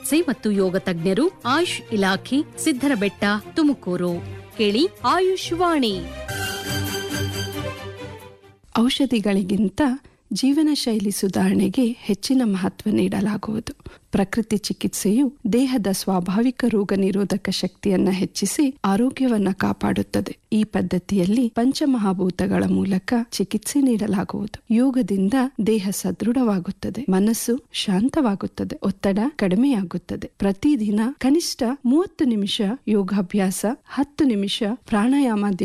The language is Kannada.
ಚಿಕಿತ್ಸೆ ಮತ್ತು ಯೋಗ ತಜ್ಞರು ಆಯುಷ್ ಇಲಾಖೆ ಸಿದ್ದರಬೆಟ್ಟ ತುಮಕೂರು ಕೇಳಿ ಆಯುಷ್ ವಾಣಿ ಔಷಧಿಗಳಿಗಿಂತ ಜೀವನ ಶೈಲಿ ಸುಧಾರಣೆಗೆ ಹೆಚ್ಚಿನ ಮಹತ್ವ ನೀಡಲಾಗುವುದು ಪ್ರಕೃತಿ ಚಿಕಿತ್ಸೆಯು ದೇಹದ ಸ್ವಾಭಾವಿಕ ರೋಗ ನಿರೋಧಕ ಶಕ್ತಿಯನ್ನ ಹೆಚ್ಚಿಸಿ ಆರೋಗ್ಯವನ್ನ ಕಾಪಾಡುತ್ತದೆ ಈ ಪದ್ಧತಿಯಲ್ಲಿ ಪಂಚಮಹಾಭೂತಗಳ ಮೂಲಕ ಚಿಕಿತ್ಸೆ ನೀಡಲಾಗುವುದು ಯೋಗದಿಂದ ದೇಹ ಸದೃಢವಾಗುತ್ತದೆ ಮನಸ್ಸು ಶಾಂತವಾಗುತ್ತದೆ ಒತ್ತಡ ಕಡಿಮೆಯಾಗುತ್ತದೆ ಪ್ರತಿದಿನ ಕನಿಷ್ಠ ಮೂವತ್ತು ನಿಮಿಷ ಯೋಗಾಭ್ಯಾಸ ಹತ್ತು ನಿಮಿಷ ಪ್ರಾಣಾಯಾಮ